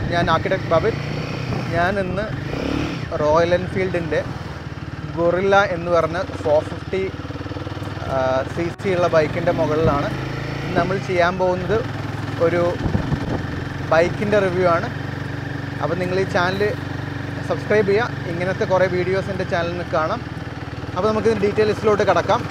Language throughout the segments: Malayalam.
ഞാൻ ആർക്കിടെക്ട് ബാബിൻ ഞാൻ ഇന്ന് റോയൽ എൻഫീൽഡിൻ്റെ ഗൊറില്ല എന്ന് പറഞ്ഞ ഫോർ ഫിഫ്റ്റി സി സി ഉള്ള ബൈക്കിൻ്റെ മുകളിലാണ് നമ്മൾ ചെയ്യാൻ പോകുന്നത് ഒരു ബൈക്കിൻ്റെ റിവ്യൂ ആണ് അപ്പോൾ നിങ്ങൾ ഈ ചാനൽ സബ്സ്ക്രൈബ് ചെയ്യുക ഇങ്ങനത്തെ കുറേ വീഡിയോസ് എൻ്റെ ചാനലിൽ നിന്ന് കാണാം അപ്പോൾ നമുക്ക് ഡീറ്റെയിൽസിലോട്ട് കിടക്കാം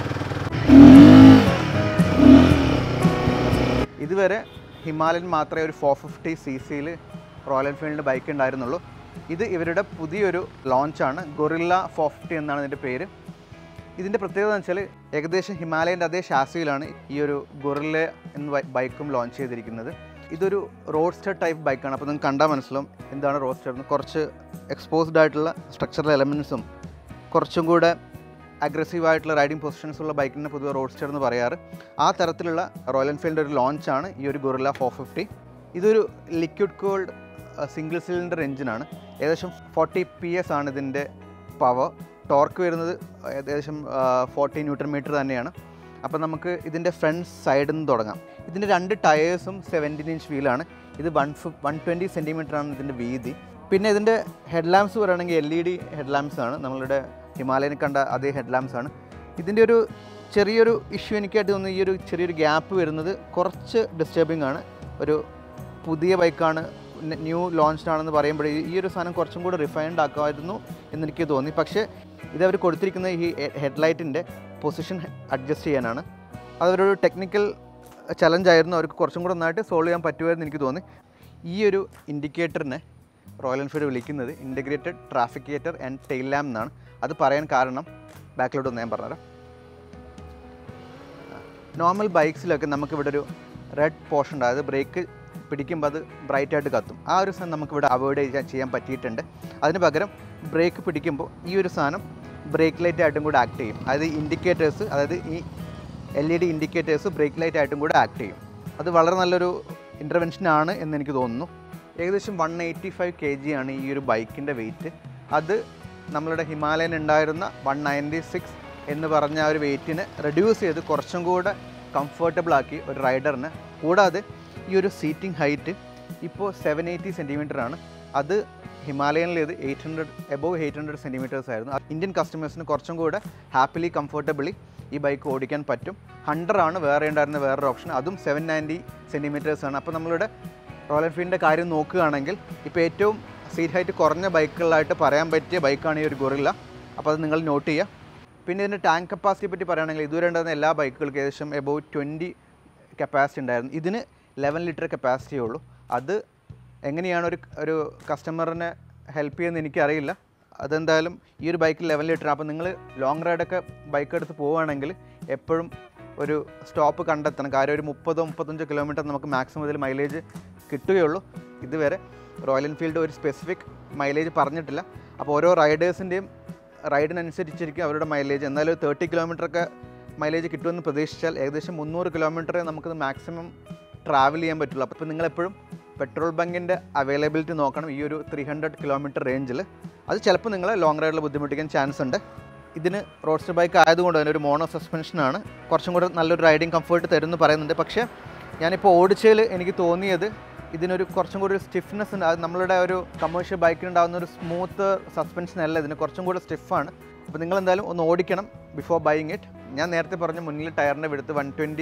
ഇതുവരെ ഹിമാലയൻ മാത്രമേ ഒരു ഫോർ ഫിഫ്റ്റി സി സിയിൽ റോയൽ എൻഫീൽഡിൻ്റെ ബൈക്ക് ഉണ്ടായിരുന്നുള്ളൂ ഇത് ഇവരുടെ പുതിയൊരു ലോഞ്ചാണ് ഗൊറില്ല ഫോർ ഫിഫ്റ്റി എന്നാണ് ഇതിൻ്റെ പേര് ഇതിൻ്റെ പ്രത്യേകത എന്ന് വെച്ചാൽ ഏകദേശം ഹിമാലയൻ്റെ അതേ ഷാസിയിലാണ് ഈ ഒരു ഗൊറില്ല എന്ന ബൈ- ബൈക്കും ലോഞ്ച് ചെയ്തിരിക്കുന്നത് ഇതൊരു റോഡ്സ്റ്റർ ടൈപ്പ് ബൈക്കാണ് അപ്പോൾ നിങ്ങൾക്ക് കണ്ടാൽ മനസ്സിലാവും എന്താണ് റോഡ്സ്റ്റർ എന്ന് കുറച്ച് എക്സ്പോസ്ഡ് ആയിട്ടുള്ള സ്ട്രക്ചറൽ എലമെൻസും കുറച്ചും കൂടെ അഗ്രസീവ് ആയിട്ടുള്ള റൈഡിംഗ് പൊസിഷൻസ് ഉള്ള ബൈക്കിനെ പൊതുവെ റോഡ്സ്റ്റർ എന്ന് പറയാറ് ആ തരത്തിലുള്ള റോയൽ എൻഫീൽഡ് ഒരു ലോഞ്ചാണ് ഈ ഒരു ഗൊറില്ല ഫോർ ഫിഫ്റ്റി ഇതൊരു ലിക്വിഡ് കോൾഡ് സിംഗിൾ സിലിണ്ടർ എഞ്ചിനാണ് ഏകദേശം ഫോർട്ടി പി എസ് ആണ് ഇതിൻ്റെ പവർ ടോർക്ക് വരുന്നത് ഏകദേശം ഫോർട്ടി ന്യൂട്രൺ മീറ്റർ തന്നെയാണ് അപ്പോൾ നമുക്ക് ഇതിൻ്റെ ഫ്രണ്ട് സൈഡിൽ നിന്ന് തുടങ്ങാം ഇതിൻ്റെ രണ്ട് ടയേഴ്സും സെവൻറ്റീൻ ഇഞ്ച് വീലാണ് ഇത് വൺ ഫിഫ് വൺ ട്വൻറ്റി സെൻറ്റിമീറ്ററാണ് ഇതിൻ്റെ വീതി പിന്നെ ഇതിൻ്റെ ഹെഡ് ലാമ്പ്സ് പറയുകയാണെങ്കിൽ L E D head lamps ആണ് നമ്മളുടെ ഹിമാലയനിൽ കണ്ട അതേ ഹെഡ് ലാമ്പ്സ് ആണ് ഇതിൻ്റെ ഒരു ചെറിയൊരു ഇഷ്യൂ എനിക്കായിട്ട് തോന്നുന്നു ഈ ഒരു ചെറിയൊരു ഗ്യാപ്പ് വരുന്നത് കുറച്ച് ഡിസ്റ്റർബിംഗ് ആണ് ഒരു പുതിയ ബൈക്കാണ് ന്യൂ ലോഞ്ച്ഡ് ആണെന്ന് പറയുമ്പോൾ ഈ- ഈ ഒരു സാധനം കുറച്ചും കൂടി റിഫൈൻഡ് ആക്കുമായിരുന്നു എന്നെനിക്ക് തോന്നി പക്ഷേ ഇതവർ കൊടുത്തിരിക്കുന്ന ഈ ഹെഡ്ലൈറ്റിൻ്റെ പൊസിഷൻ അഡ്ജസ്റ്റ് ചെയ്യാനാണ് അതൊരു ടെക്നിക്കൽ ചലഞ്ചായിരുന്നു അവർക്ക് കുറച്ചും കൂടെ നന്നായിട്ട് സോൾവ് ചെയ്യാൻ പറ്റുമായിരുന്നു എനിക്ക് തോന്നി ഈ ഒരു ഇൻഡിക്കേറ്ററിനെ റോയൽ എൻഫീൽഡ് വിളിക്കുന്നത് integrated trafficator and tail lamp എന്നാണ് അത് പറയാൻ കാരണം ബാക്കിലോട്ട് ഒന്ന് ഞാൻ പറഞ്ഞുതരാം നോർമൽ ബൈക്സിലൊക്കെ നമുക്കിവിടെ ഒരു റെഡ് പോർഷൻ ഉണ്ട് അതായത് ബ്രേക്ക് പിടിക്കുമ്പോൾ അത് ബ്രൈറ്റ് ആയിട്ട് കത്തും ആ ഒരു സാധനം നമുക്കിവിടെ അവോയ്ഡ് ചെയ്യാൻ ചെയ്യാൻ പറ്റിയിട്ടുണ്ട് അതിന് പകരം ബ്രേക്ക് പിടിക്കുമ്പോൾ ഈ ഒരു സാധനം ബ്രേക്ക് ലൈറ്റ് ആയിട്ടും കൂടെ ആക്ട് ചെയ്യും അതായത് ഇൻഡിക്കേറ്റേഴ്സ് അതായത് ഈ L E D indicators brake light ആയിട്ടും കൂടെ ആക്ട് ചെയ്യും അത് വളരെ നല്ലൊരു ഇൻ്റർവെൻഷനാണ് എന്ന് എനിക്ക് തോന്നുന്നു ഏകദേശം one eighty five K G ആണ് ഈ ഒരു ബൈക്കിൻ്റെ വെയിറ്റ് അത് നമ്മളുടെ ഹിമാലയൻ ഉണ്ടായിരുന്ന വൺ നയൻറ്റി സിക്സ് എന്ന് പറഞ്ഞ ആ ഒരു വെയിറ്റിനെ റെഡ്യൂസ് ചെയ്ത് കുറച്ചും കൂടെ കംഫർട്ടബിൾ ആക്കി ഒരു റൈഡറിന് കൂടാതെ ഈ ഒരു സീറ്റിംഗ് ഹൈറ്റ് ഇപ്പോൾ സെവൻ എയ്റ്റി സെൻറ്റിമീറ്റർ ആണ് അത് ഹിമാലയനിലേത് eight hundred above eight hundred centimetres ആയിരുന്നു അത് ഇന്ത്യൻ കസ്റ്റമേഴ്സിന് കുറച്ചും കൂടെ ഹാപ്പിലി കംഫർട്ടബിളി ഈ ബൈക്ക് ഓടിക്കാൻ പറ്റും ഹൺഡ്രഡ് ആണ് വേറെ ഉണ്ടായിരുന്ന വേറൊരു ഓപ്ഷൻ അതും സെവൻ നയൻറ്റി സെൻറ്റിമീറ്റേഴ്സ് ആണ് അപ്പോൾ നമ്മളുടെ റോയൽ എൻഫീൽഡിൻ്റെ കാര്യം നോക്കുകയാണെങ്കിൽ ഇപ്പോൾ ഏറ്റവും സീറ്റ് ഹൈറ്റ് കുറഞ്ഞ ബൈക്കുകളായിട്ട് പറയാൻ പറ്റിയ ബൈക്കാണ് ഈ ഒരു ഗൊറില്ല അപ്പോൾ അത് നിങ്ങൾ നോട്ട് ചെയ്യുക പിന്നെ ഇതിൻ്റെ ടാങ്ക് കപ്പാസിറ്റി പറ്റി പറയുകയാണെങ്കിൽ ഇതുവരെ ഉണ്ടായിരുന്ന എല്ലാ ബൈക്കുകൾക്കും ഏകദേശം എബോവ് ട്വൻറ്റി കപ്പാസിറ്റി ഉണ്ടായിരുന്നു ഇതിന് ലെവൻ ലിറ്റർ കപ്പാസിറ്റിയേ ഉള്ളൂ അത് എങ്ങനെയാണ് ഒരു ഒരു കസ്റ്റമറിനെ ഹെൽപ്പ് ചെയ്യുന്നത് എനിക്കറിയില്ല അതെന്തായാലും ഈ ഒരു ബൈക്കിൽ ലെവൻ ലിറ്റർ അപ്പോൾ നിങ്ങൾ ലോങ് റൈഡൊക്കെ ബൈക്ക് എടുത്ത് പോവുകയാണെങ്കിൽ എപ്പോഴും ഒരു സ്റ്റോപ്പ് കണ്ടെത്തണം കാര്യം ഒരു മുപ്പതോ മുപ്പത്തഞ്ചോ കിലോമീറ്റർ നമുക്ക് മാക്സിമം ഇതിൽ മൈലേജ് കിട്ടുകയുള്ളൂ ഇതുവരെ റോയൽ എൻഫീൽഡ് ഒരു സ്പെസിഫിക് മൈലേജ് പറഞ്ഞിട്ടില്ല അപ്പോൾ ഓരോ റൈഡേഴ്സിൻ്റെയും റൈഡിനനുസരിച്ചിരിക്കും അവരുടെ മൈലേജ് എന്നാലും തേർട്ടി കിലോമീറ്ററൊക്കെ മൈലേജ് കിട്ടുമെന്ന് പ്രതീക്ഷിച്ചാൽ ഏകദേശം മുന്നൂറ് കിലോമീറ്ററേ നമുക്കത് മാക്സിമം ട്രാവൽ ചെയ്യാൻ പറ്റുള്ളൂ അപ്പോൾ നിങ്ങളെപ്പോഴും പെട്രോൾ ബങ്കിൻ്റെ അവൈലബിലിറ്റി നോക്കണം ഈ ഒരു ത്രീ ഹൺഡ്രഡ് കിലോമീറ്റർ റേഞ്ചിൽ അത് ചിലപ്പോൾ നിങ്ങളെ ലോങ് റൈഡിൽ ബുദ്ധിമുട്ടിക്കാൻ ചാൻസ് ഉണ്ട് ഇതിന് റോഡ്സ്റ്റർ ബൈക്ക് ആയതുകൊണ്ട് തന്നെ ഒരു മോണോ സസ്പെൻഷനാണ് കുറച്ചും കൂടെ നല്ലൊരു റൈഡിങ് കംഫർട്ട് തരുമെന്ന് പറയുന്നുണ്ട് പക്ഷേ ഞാനിപ്പോൾ ഓടിച്ചതിൽ എനിക്ക് തോന്നിയത് ഇതിനൊരു കുറച്ചും കൂടി ഒരു സ്റ്റിഫ്നെസ് ഉണ്ട് അത് നമ്മളുടെ ഒരു കമേഴ്ഷ്യൽ ബൈക്കിനുണ്ടാകുന്ന ഒരു സ്മൂത്ത് സസ്പെൻഷൻ അല്ല ഇതിന് കുറച്ചും കൂടെ സ്റ്റിഫാണ് അപ്പോൾ നിങ്ങൾ എന്തായാലും ഒന്ന് ഓടിക്കണം ബിഫോർ ബൈയിങ് ഇറ്റ് ഞാൻ നേരത്തെ പറഞ്ഞ മുന്നിൽ ടയറിൻ്റെ വിടുത്ത് വൺ ട്വൻറ്റി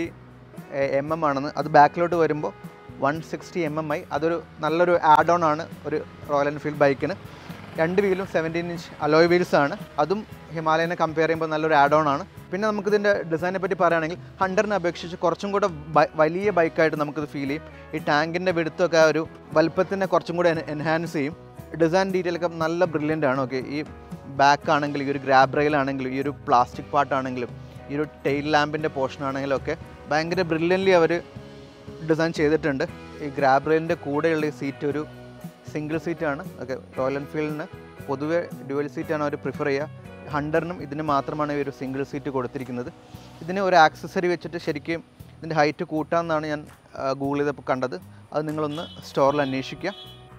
എം എം ആണെന്ന് അത് ബാക്കിലോട്ട് വരുമ്പോൾ വൺ സിക്സ്റ്റി എം എം ആയി അതൊരു നല്ലൊരു ആഡ് ഓൺ ആണ് ഒരു റോയൽ എൻഫീൽഡ് ബൈക്കിന് രണ്ട് വീലും സെവൻറ്റീൻ ഇഞ്ച് അലോയ് വീൽസ് ആണ് അതും ഹിമാലയനെ കമ്പയർ ചെയ്യുമ്പോൾ നല്ലൊരു ആഡ് ഓൺ ആണ് പിന്നെ നമുക്കിതിൻ്റെ ഡിസൈനെ പറ്റി പറയുകയാണെങ്കിൽ ഹണ്ടറിനെ അപേക്ഷിച്ച് കുറച്ചും കൂടെ ബ- വലിയ ബൈക്കായിട്ട് നമുക്കിത് ഫീൽ ചെയ്യും ഈ ടാങ്കിൻ്റെ വെടുത്തൊക്കെ ആ ഒരു വലുപ്പത്തിനെ കുറച്ചും കൂടെ എൻഹാൻസ് ചെയ്യും ഡിസൈൻ ഡീറ്റെയിൽ ഒക്കെ നല്ല ബ്രില്യൻ്റ് ആണ് ഓക്കെ ഈ ബാക്ക് ആണെങ്കിലും ഈ ഒരു ഗ്രാബ് റെയിൽ ആണെങ്കിലും ഈ ഒരു പ്ലാസ്റ്റിക് പാർട്ടാണെങ്കിലും ഈ ഒരു ടെയിൽ ലാമ്പിൻ്റെ പോർഷൻ ആണെങ്കിലും ഒക്കെ ഭയങ്കര ബ്രില്യൻ്റ്ലി അവർ ഡിസൈൻ ചെയ്തിട്ടുണ്ട് ഈ ഗ്രാബ് റെയിലിൻ്റെ കൂടെയുള്ള ഈ സീറ്റ് ഒരു സിംഗിൾ സീറ്റാണ് ഓക്കെ റോയൽ എൻഫീൽഡിന് പൊതുവെ ഡ്യുവൽ സീറ്റാണ് അവർ പ്രിഫർ ചെയ്യുക ഹണ്ടറിനും ഇതിന് മാത്രമാണ് ഈ ഒരു സിംഗിൾ സീറ്റ് കൊടുത്തിരിക്കുന്നത് ഇതിന് ഒരു ആക്സസറി വെച്ചിട്ട് ശരിക്കും ഇതിൻ്റെ ഹൈറ്റ് കൂട്ടാമെന്നാണ് ഞാൻ ഗൂഗിൾ ചെയ്തപ്പോൾ കണ്ടത് അത് നിങ്ങളൊന്ന് സ്റ്റോറിൽ അന്വേഷിക്കുക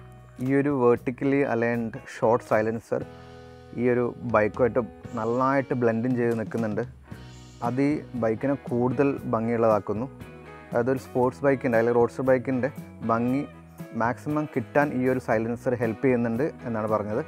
ഈ ഒരു വേർട്ടിക്കലി അലൈൻഡ് ഷോർട്ട് സൈലൻസർ ഈ ഒരു ബൈക്കുമായിട്ട് നന്നായിട്ട് ബ്ലെൻഡിങ് ചെയ്ത് നിൽക്കുന്നുണ്ട് അത് ഈ ബൈക്കിനെ കൂടുതൽ ഭംഗിയുള്ളതാക്കുന്നു അതൊരു സ്പോർട്സ് ബൈക്കിൻ്റെ അല്ലെങ്കിൽ റോഡ്സ്റ്റർ ബൈക്കിൻ്റെ ഭംഗി മാക്സിമം കിട്ടാൻ ഈ ഒരു സൈലൻസർ ഹെൽപ്പ് ചെയ്യുന്നുണ്ട് എന്നാണ് പറഞ്ഞത്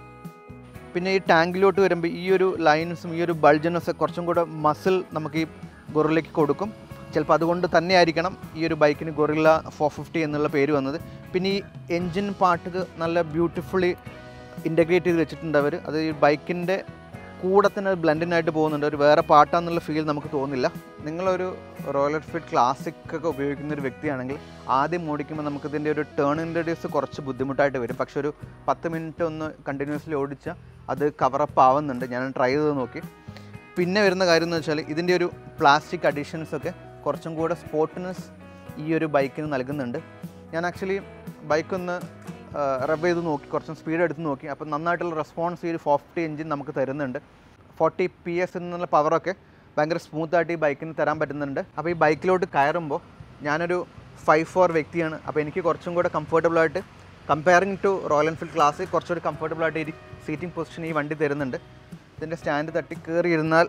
പിന്നെ ഈ ടാങ്കിലോട്ട് വരുമ്പോൾ ഈ ഒരു ലൈൻസും ഈ ഒരു ബൾജനസ് കുറച്ചും കൂടെ മസിൽ നമുക്ക് ഈ ഗൊറില്ലയ്ക്ക് കൊടുക്കും ചിലപ്പോൾ അതുകൊണ്ട് തന്നെ ആയിരിക്കണം ഈ ഒരു ബൈക്കിന് ഗൊറില്ല ഫോർ ഫിഫ്റ്റി എന്നുള്ള പേര് വന്നത് പിന്നെ ഈ എൻജിൻ പാർട്ട് നല്ല ബ്യൂട്ടിഫുള്ളി ഇൻ്റഗ്രേറ്റ് ചെയ്ത് വെച്ചിട്ടുണ്ട് അവർ അത് ഈ ബൈക്കിൻ്റെ കൂടെ തന്നെ ബ്ലെൻഡിനായിട്ട് പോകുന്നുണ്ട് ഒരു വേറെ പാട്ടാന്നുള്ള ഫീൽ നമുക്ക് തോന്നില്ല നിങ്ങളൊരു റോയൽ എൻഫീൽഡ് ക്ലാസിക് ഒക്കെ ഉപയോഗിക്കുന്ന ഒരു വ്യക്തിയാണെങ്കിൽ ആദ്യം ഓടിക്കുമ്പോൾ നമുക്കിതിൻ്റെ ഒരു ടേൺ ഇൻട്രഡ്യൂസ് കുറച്ച് ബുദ്ധിമുട്ടായിട്ട് വരും പക്ഷെ ഒരു പത്ത് മിനിറ്റ് ഒന്ന് കണ്ടിന്യൂസ്ലി ഓടിച്ചാൽ അത് കവറപ്പ് ആവുന്നുണ്ട് ഞാൻ ട്രൈ ചെയ്ത് നോക്കി പിന്നെ വരുന്ന കാര്യം എന്ന് വെച്ചാൽ ഇതിൻ്റെ ഒരു പ്ലാസ്റ്റിക് അഡീഷൻസ് ഒക്കെ കുറച്ചും കൂടെ സ്പോർട്ടിനെസ് ഈ ഒരു ബൈക്കിന് നൽകുന്നുണ്ട് ഞാൻ ആക്ച്വലി ബൈക്കൊന്ന് റബ് ചെയ്ത് നോക്കി കുറച്ചും സ്പീഡ് എടുത്ത് നോക്കി അപ്പം നന്നായിട്ടുള്ള റെസ്പോൺസ് ഈ ഒരു ഫോർട്ടി എഞ്ചിൻ നമുക്ക് തരുന്നുണ്ട് ഫോർട്ടി പി എസ് എന്നുള്ള പവറൊക്കെ ഭയങ്കര സ്മൂത്തായിട്ട് ഈ ബൈക്കിന് തരാൻ പറ്റുന്നുണ്ട് അപ്പോൾ ഈ ബൈക്കിലോട്ട് കയറുമ്പോൾ ഞാനൊരു ഫൈവ് ഫോർ വ്യക്തിയാണ് അപ്പോൾ എനിക്ക് കുറച്ചും കൂടെ comfortable ആയിട്ട് comparing to Royal Enfield class കുറച്ചുകൂടി comfortable ആയിട്ട് ഈ സീറ്റിംഗ് പൊസിഷൻ ഈ വണ്ടി തരുന്നുണ്ട് ഇതിൻ്റെ സ്റ്റാൻഡ് തട്ടി കയറി ഇരുന്നാൽ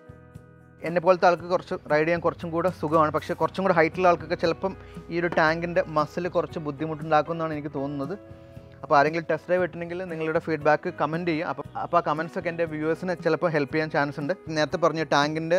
എന്നെ പോലത്തെ ആൾക്ക് കുറച്ച് റൈഡ് ചെയ്യാൻ കുറച്ചും കൂടെ സുഖമാണ് പക്ഷേ കുറച്ചും കൂടെ ഹൈറ്റുള്ള ആൾക്കൊക്കെ ചിലപ്പം ഈ ഒരു ടാങ്കിൻ്റെ മസിൽ കുറച്ച് ബുദ്ധിമുട്ടുണ്ടാക്കുമെന്നാണ് എനിക്ക് തോന്നുന്നത് അപ്പോൾ ആരെങ്കിലും ടെസ്റ്റ് ഡ്രൈവ് ഇട്ടുണ്ടെങ്കിൽ നിങ്ങളുടെ ഫീഡ്ബാക്ക് കമൻറ്റ് ചെയ്യുക അപ്പോൾ അപ്പോൾ ആ കമൻസ് ഒക്കെ എൻ്റെ വ്യൂവേഴ്സിന് ചിലപ്പോൾ ഹെൽപ്പ് ചെയ്യാൻ ചാൻസ് ഉണ്ട് നേരത്തെ പറഞ്ഞ ടാങ്കിൻ്റെ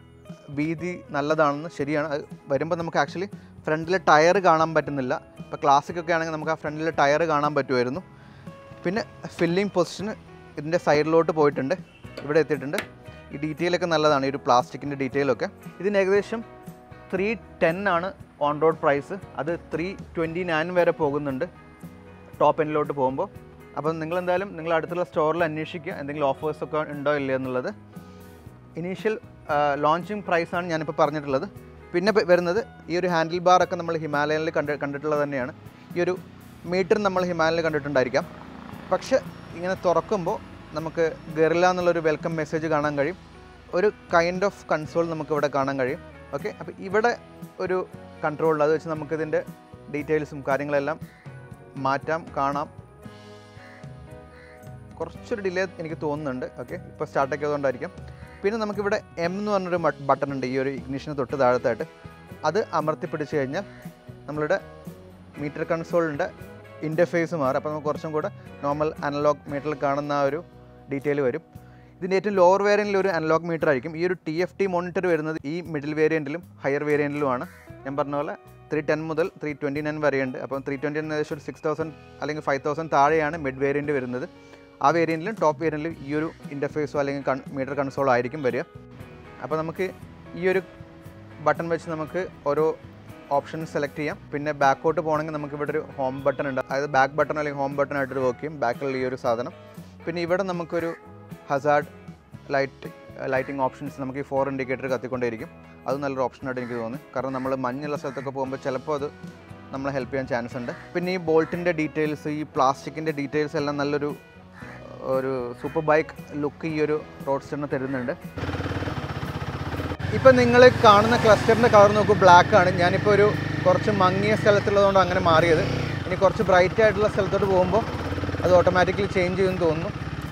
വീതി നല്ലതാണെന്ന് ശരിയാണ് അത് വരുമ്പോൾ നമുക്ക് ആക്ച്വലി ഫ്രണ്ടിലെ ടയർ കാണാൻ പറ്റുന്നില്ല ഇപ്പോൾ ക്ലാസിക് ഒക്കെ ആണെങ്കിൽ നമുക്ക് ആ ഫ്രണ്ടിലെ ടയർ കാണാൻ പറ്റുമായിരുന്നു പിന്നെ ഫില്ലിംഗ് പൊസിഷന് ഇതിൻ്റെ സൈഡിലോട്ട് പോയിട്ടുണ്ട് ഇവിടെ എത്തിയിട്ടുണ്ട് ഈ ഡീറ്റെയിൽ ഒക്കെ നല്ലതാണ് ഈ ഒരു പ്ലാസ്റ്റിക്കിൻ്റെ ഡീറ്റെയിലൊക്കെ ഇതിന് ഏകദേശം ത്രീ ടെൻ ആണ് ഓൺ റോഡ് പ്രൈസ് അത് ത്രീ ട്വൻറ്റി നയൻ വരെ പോകുന്നുണ്ട് ടോപ്പ് എൻഡിലോട്ട് പോകുമ്പോൾ അപ്പം നിങ്ങൾ എന്തായാലും നിങ്ങൾ അടുത്തുള്ള സ്റ്റോറിൽ അന്വേഷിക്കുക എന്തെങ്കിലും ഓഫേഴ്സ് ഒക്കെ ഉണ്ടോ ഇല്ലയോ എന്നുള്ളത് ഇനീഷ്യൽ ലോഞ്ചിങ് പ്രൈസാണ് ഞാനിപ്പോൾ പറഞ്ഞിട്ടുള്ളത് പിന്നെ പ- വരുന്നത് ഈ ഒരു ഹാൻഡിൽ ബാർ ഒക്കെ നമ്മൾ ഹിമാലയനിൽ കണ്ട് കണ്ടിട്ടുള്ളത് തന്നെയാണ് ഈ ഒരു മീറ്റർ നമ്മൾ ഹിമാലയനിൽ കണ്ടിട്ടുണ്ടായിരിക്കാം പക്ഷെ ഇങ്ങനെ തുറക്കുമ്പോൾ നമുക്ക് ഗറില്ല എന്നുള്ളൊരു വെൽക്കം മെസ്സേജ് കാണാൻ കഴിയും ഒരു കൈൻഡ് ഓഫ് കൺസോൾ നമുക്ക് ഇവിടെ കാണാൻ കഴിയും ഓക്കെ അപ്പോൾ ഇവിടെ ഒരു കൺട്രോൾ അത് വെച്ച് നമുക്കിതിൻ്റെ ഡീറ്റെയിൽസും കാര്യങ്ങളെല്ലാം മാറ്റാം കാണാം കുറച്ചൊരു ഡിലേ എനിക്ക് തോന്നുന്നുണ്ട് ഓക്കെ ഇപ്പോൾ സ്റ്റാർട്ട് ആക്കിയതുകൊണ്ടായിരിക്കും പിന്നെ നമുക്കിവിടെ എം എന്ന് പറഞ്ഞൊരു ബട്ടൺ ഉണ്ട് ഈ ഒരു ഇഗ്നിഷന് തൊട്ട് താഴത്തായിട്ട് അത് അമർത്തി പിടിച്ച് കഴിഞ്ഞാൽ നമ്മളുടെ മീറ്റർ കൺസോളിൻ്റെ ഇൻ്റർഫേസ് മാറും അപ്പോൾ നമുക്ക് കുറച്ചും കൂടെ നോർമൽ അനലോഗ് മീറ്ററിൽ കാണുന്ന ആ ഒരു ഡീറ്റെയിൽ വരും ഇതിൻ്റെ ഏറ്റവും ലോവർ വേരിയൻറ്റിൽ ഒരു അനലോഗ് മീറ്റർ ആയിരിക്കും ഈ ഒരു ടി എഫ് ടി മോണിറ്റർ വരുന്നത് ഈ മിഡിൽ വേരിയൻറ്റിലും ഹയർ വേരിയൻറ്റിലുമാണ് ഞാൻ പറഞ്ഞ പോലെ ത്രീ ടെൻ മുതൽ ത്രീ ട്വൻറ്റി നയൻ വരെയുണ്ട് അപ്പം ത്രീ ട്വൻറ്റി നയൻ ഏകദേശം ഒരു സിക്സ് തൗസൻഡ് അല്ലെങ്കിൽ ഫൈവ് തൗസൻഡ് താഴെയാണ് മിഡ് വേരിയൻറ്റ് വരുന്നത് ആ വേരിയൻറ്റിലും ടോപ്പ് വേരിയൻറ്റിലും ഈ ഒരു ഇൻ്റർഫേസോ അല്ലെങ്കിൽ കൺ മീറ്റർ കൺസോളോ ആയിരിക്കും വരിക അപ്പോൾ നമുക്ക് ഈ ഒരു ബട്ടൺ വെച്ച് നമുക്ക് ഓരോ ഓപ്ഷൻ സെലക്ട് ചെയ്യാം പിന്നെ ബാക്കോട്ട് പോകണമെങ്കിൽ നമുക്ക് ഇവിടെ ഒരു ഹോം ബട്ടൺ ഉണ്ട് അതായത് ബാക്ക് ബട്ടൺ അല്ലെങ്കിൽ ഹോം ബട്ടൺ ആയിട്ട് വർക്ക് ചെയ്യും ബാക്കിലുള്ള ഈ ഒരു സാധനം പിന്നെ ഇവിടെ നമുക്കൊരു ഹസാർഡ് ലൈറ്റ് ലൈറ്റിംഗ് ഓപ്ഷൻസ് നമുക്ക് ഈ ഫോർ ഇൻഡിക്കേറ്റർ കത്തിക്കൊണ്ടേയിരിക്കും അത് നല്ലൊരു ഓപ്ഷനായിട്ട് എനിക്ക് തോന്നി കാരണം നമ്മൾ മഞ്ഞുള്ള സ്ഥലത്തൊക്കെ പോകുമ്പോൾ ചിലപ്പോൾ അത് നമ്മളെ ഹെൽപ്പ് ചെയ്യാൻ ചാൻസ് ഉണ്ട് പിന്നെ ഈ ബോൾട്ടിൻ്റെ ഡീറ്റെയിൽസ് ഈ പ്ലാസ്റ്റിക്കിൻ്റെ ഡീറ്റെയിൽസ് എല്ലാം നല്ലൊരു ഒരു സൂപ്പർ ബൈക്ക് ലുക്ക് ഈ ഒരു റോഡ് സ്റ്ററിന് തരുന്നുണ്ട് ഇപ്പം നിങ്ങൾ കാണുന്ന ക്ലസ്റ്ററിൻ്റെ കളർ നോക്കൂ ബ്ലാക്ക് ആണ് ഞാനിപ്പോൾ ഒരു കുറച്ച് മങ്ങിയ സ്ഥലത്തുള്ളതുകൊണ്ട് അങ്ങനെ മാറിയത് ഇനി കുറച്ച് ബ്രൈറ്റ് ആയിട്ടുള്ള സ്ഥലത്തോട്ട് പോകുമ്പോൾ അത് ഓട്ടോമാറ്റിക്കലി ചേഞ്ച് ചെയ്യുമെന്ന് തോന്നുന്നു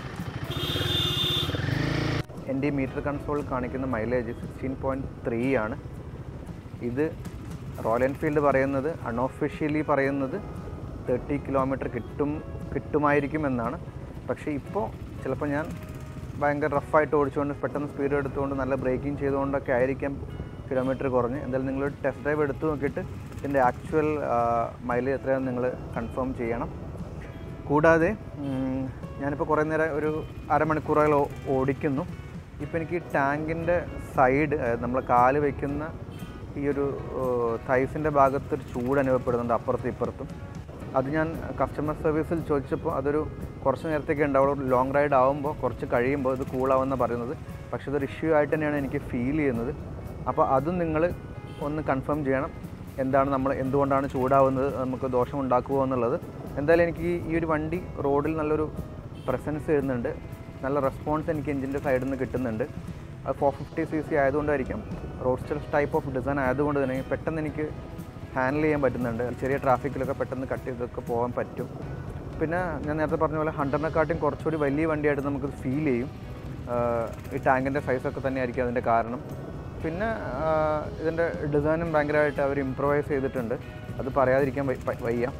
എൻ്റെ ഈ മീറ്റർ കൺസോൾ കാണിക്കുന്ന മൈലേജ് സിക്സ്റ്റീൻ പോയിൻറ്റ് ത്രീ ആണ് ഇത് റോയൽ എൻഫീൽഡ് പറയുന്നത് അൺഒഫീഷ്യലി പറയുന്നത് തേർട്ടി കിലോമീറ്റർ കിട്ടും കിട്ടുമായിരിക്കും എന്നാണ് പക്ഷേ ഇപ്പോൾ ചിലപ്പോൾ ഞാൻ ഭയങ്കര റഫായിട്ട് ഓടിച്ചുകൊണ്ട് പെട്ടെന്ന് സ്പീഡ് എടുത്തുകൊണ്ട് നല്ല ബ്രേക്കിംഗ് ചെയ്തുകൊണ്ടൊക്കെ ആയിരിക്കാം കിലോമീറ്റർ കുറഞ്ഞ് എന്തായാലും നിങ്ങൾ ടെസ്റ്റ് ഡ്രൈവ് എടുത്ത് നോക്കിയിട്ട് ഇതിൻ്റെ ആക്ച്വൽ മൈലേജ് എത്രയാണെന്ന് നിങ്ങൾ കൺഫേം ചെയ്യണം കൂടാതെ ഉം, ഞാനിപ്പോൾ കുറേ നേരം ഒരു അരമണിക്കൂറുകൾ ഓ- ഓടിക്കുന്നു ഇപ്പോൾ എനിക്ക് ടാങ്കിൻ്റെ സൈഡ് നമ്മൾ കാല് വയ്ക്കുന്ന ഈ ഒരു തൈസിൻ്റെ ഭാഗത്ത് ഒരു ചൂട് അനുഭവപ്പെടുന്നുണ്ട് അപ്പുറത്തും ഇപ്പുറത്തും അത് ഞാൻ കസ്റ്റമർ സർവീസിൽ ചോദിച്ചപ്പോൾ അതൊരു കുറച്ച് നേരത്തേക്ക് ഉണ്ടാവുള്ളൂ ലോങ് റൈഡ് ആകുമ്പോൾ കുറച്ച് കഴിയുമ്പോൾ ഇത് കൂളാവുമെന്ന് പറയുന്നത് പക്ഷേ ഇതൊരു ഇഷ്യൂ ആയിട്ട് തന്നെയാണ് എനിക്ക് ഫീൽ ചെയ്യുന്നത് അപ്പോൾ അതും നിങ്ങൾ ഒന്ന് കൺഫേം ചെയ്യണം എന്താണ് നമ്മൾ എന്തുകൊണ്ടാണ് ചൂടാവുന്നത് നമുക്ക് ദോഷം ഉണ്ടാക്കുമോ എന്നുള്ളത് എന്തായാലും എനിക്ക് ഈ- ഈ ഒരു വണ്ടി റോഡിൽ നല്ലൊരു പ്രസൻസ് വരുന്നുണ്ട് നല്ല റെസ്പോൺസ് എനിക്ക് എഞ്ചിൻ്റെ സൈഡിൽ നിന്ന് കിട്ടുന്നുണ്ട് അത് ഫോർ ഫിഫ്റ്റി സി സി ആയതുകൊണ്ടായിരിക്കും റോഡ്സ്റ്റർ ടൈപ്പ് ഓഫ് ഡിസൈൻ ആയതുകൊണ്ട് തന്നെ പെട്ടെന്ന് എനിക്ക് ഹാൻഡിൽ ചെയ്യാൻ പറ്റുന്നുണ്ട് ചെറിയ ട്രാഫിക്കിലൊക്കെ പെട്ടെന്ന് കട്ട് ചെയ്തൊക്കെ പോകാൻ പറ്റും പിന്നെ ഞാൻ നേരത്തെ പറഞ്ഞ പോലെ ഹൺഡ്രഡിനെക്കാട്ടും കുറച്ചുകൂടി വലിയ വണ്ടിയായിട്ട് നമുക്ക് ഫീൽ ചെയ്യും ആഹ് ഈ ടാങ്കിൻ്റെ സൈസൊക്കെ തന്നെ ആയിരിക്കും അതിൻ്റെ കാരണം പിന്നെ ആഹ് ഇതിൻ്റെ ഡിസൈനും ഭയങ്കരമായിട്ട് അവർ ഇമ്പ്രവൈസ് ചെയ്തിട്ടുണ്ട് അത് പറയാതിരിക്കാൻ വയ്യ- പ- വയ്യ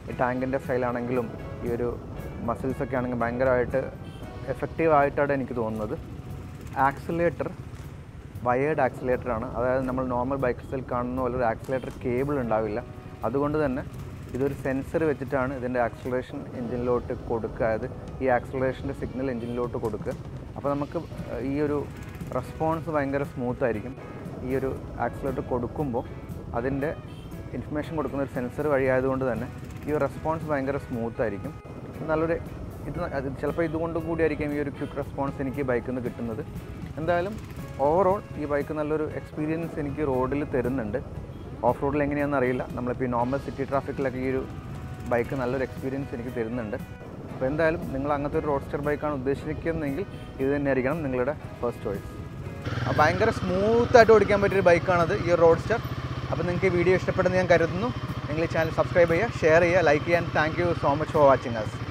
ഈ ടാങ്കിൻ്റെ സ്റ്റൈലാണെങ്കിലും ഈ ഒരു മസിൽസ് ഒക്കെ ആണെങ്കിൽ ഭയങ്കരമായിട്ട് എഫക്റ്റീവ് ആയിട്ടാണ് എനിക്ക് തോന്നുന്നത് ആക്സിലേറ്റർ വയേർഡ് ആക്സിലേറ്റർ ആണ് അതായത് നമ്മൾ നോർമൽ ബൈക്സിൽ കാണുന്ന പോലെ ഒരു ആക്സിലേറ്റർ കേബിൾ ഉണ്ടാവില്ല അതുകൊണ്ട് തന്നെ ഇതൊരു സെൻസർ വെച്ചിട്ടാണ് ഇതിൻ്റെ ആക്സിലറേഷൻ എഞ്ചിനിലോട്ട് കൊടുക്കുക അതായത് ഈ ആക്സിലറേഷൻ്റെ സിഗ്നൽ എഞ്ചിനിലോട്ട് കൊടുക്കുക അപ്പോൾ നമുക്ക് ഏഹ്, ഈ ഒരു റെസ്പോൺസ് ഭയങ്കര സ്മൂത്ത് ആയിരിക്കും ഈ ഒരു ആക്സിലേറ്റർ കൊടുക്കുമ്പോൾ അതിൻ്റെ ഇൻഫർമേഷൻ കൊടുക്കുന്ന ഒരു സെൻസർ വഴിയായതുകൊണ്ട് തന്നെ ഈ ഒരു റെസ്പോൺസ് ഭയങ്കര സ്മൂത്ത് ആയിരിക്കും നല്ലൊരു ഇത് ന- അത് ചിലപ്പോൾ ഇതുകൊണ്ട് കൂടിയായിരിക്കും ഈ ഒരു ക്വിക്ക് റെസ്പോൺസ് എനിക്ക് ബൈക്കിൽ നിന്ന് കിട്ടുന്നത് എന്തായാലും ഓവറോൾ ഈ ബൈക്ക് നല്ലൊരു എക്സ്പീരിയൻസ് എനിക്ക് റോഡിൽ തരുന്നുണ്ട് ഓഫ് റോഡിൽ എങ്ങനെയാണെന്ന് അറിയില്ല നമ്മളിപ്പോൾ ഈ നോർമൽ സിറ്റി ട്രാഫിക്കിലൊക്കെ ഈ ഒരു ബൈക്ക് നല്ലൊരു എക്സ്പീരിയൻസ് എനിക്ക് തരുന്നുണ്ട് അപ്പോൾ എന്തായാലും നിങ്ങൾ അങ്ങനത്തെ ഒരു റോഡ്സ്റ്റർ ബൈക്കാണ് ഉദ്ദേശിക്കുന്നതെങ്കിൽ ഇത് തന്നെയായിരിക്കണം നിങ്ങളുടെ ഫസ്റ്റ് ചോയ്സ് ഭയങ്കര സ്മൂത്തായിട്ട് ഓടിക്കാൻ പറ്റിയൊരു ബൈക്കാണത് ഈ റോഡ്സ്റ്റർ അപ്പോൾ നിങ്ങൾക്ക് ഈ വീഡിയോ ഇഷ്ടപ്പെടുന്ന ഞാൻ കരുതുന്നു നിങ്ങൾ ഈ ചാനൽ സബ്സ്ക്രൈബ് ചെയ്യുക ഷെയർ ചെയ്യുക ലൈക്ക് ചെയ്യാൻ thank you so much for watching us